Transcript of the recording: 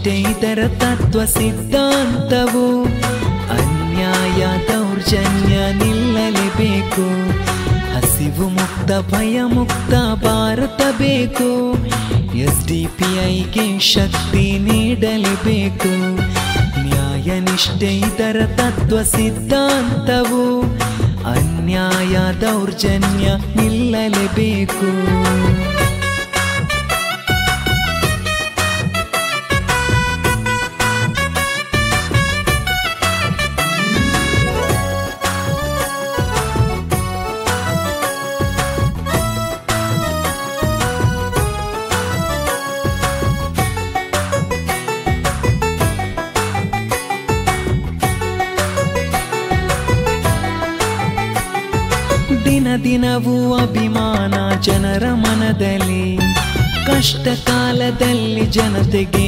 ನಿಷ್ಠೆ ಇದರ ತತ್ವ ಸಿದ್ಧಾಂತವು ಅನ್ಯಾಯ ದೌರ್ಜನ್ಯ ನಿಲ್ಲಲೇಬೇಕು ಹಸಿವು ಮುಕ್ತ ಭಯ ಮುಕ್ತ ಭಾರತ ಬೇಕು ಎಸ್ ಡಿ ಪಿ ಐಗೆ ಶಕ್ತಿ ನೀಡಲೇಬೇಕು ನ್ಯಾಯ ನಿಷ್ಠೆ ಇದರ ತತ್ವ ಸಿದ್ಧಾಂತವು ಅನ್ಯಾಯ ದೌರ್ಜನ್ಯ ನಿಲ್ಲಲೇಬೇಕು ದಿನ ದಿನವೂ ಅಭಿಮಾನ ಜನರ ಮನದಲ್ಲಿ ಕಷ್ಟ ಕಾಲದಲ್ಲಿ ಜನತೆಗೆ